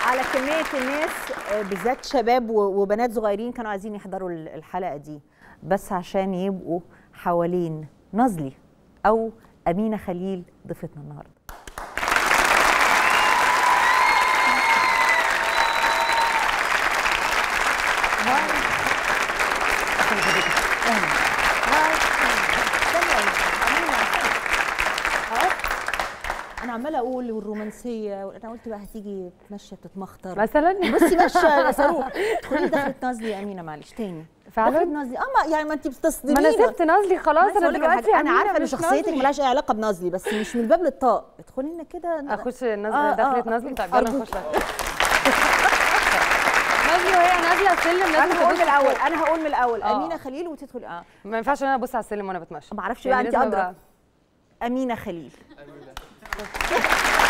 على كميه الناس آه، بالذات شباب و- وبنات صغيرين كانوا عايزين يحضروا ال- الحلقه دي بس عشان يبقوا حوالين نازلي او امينه خليل ضيفتنا النهارده انا عماله اقول والرومانسيه انا قلت بقى هتيجي ماشيه بتتمخطر مثلا بصي ماشيه صاروخ ادخلي دخلت نازلي يا امينه معلش تاني فعلا؟ دخلت نازلي اه ما يعني ما انت ما بتصدمينا انا سبت نازلي خلاص عايزة انا أقول لك على دلوقتي حاجة، انا أمينة عارفه ان مش شخصيتك نازلي. ملهاش اي علاقه بنازلي بس مش من باب للطاق ادخلي لنا كده اخش نازله آه، آه، دخلت نازلي طيب يلا أرجوك. نخش نازلي وهي نازله السلم لازم انا هقول من تبص الاول فوق. انا هقول من الاول آه. امينه خليل وتدخل اه ما ينفعش ان انا ابص على السلم وانا بتمشى ما اعرفش يعني بقى انت لازم ادرى أبقى- امينه خليل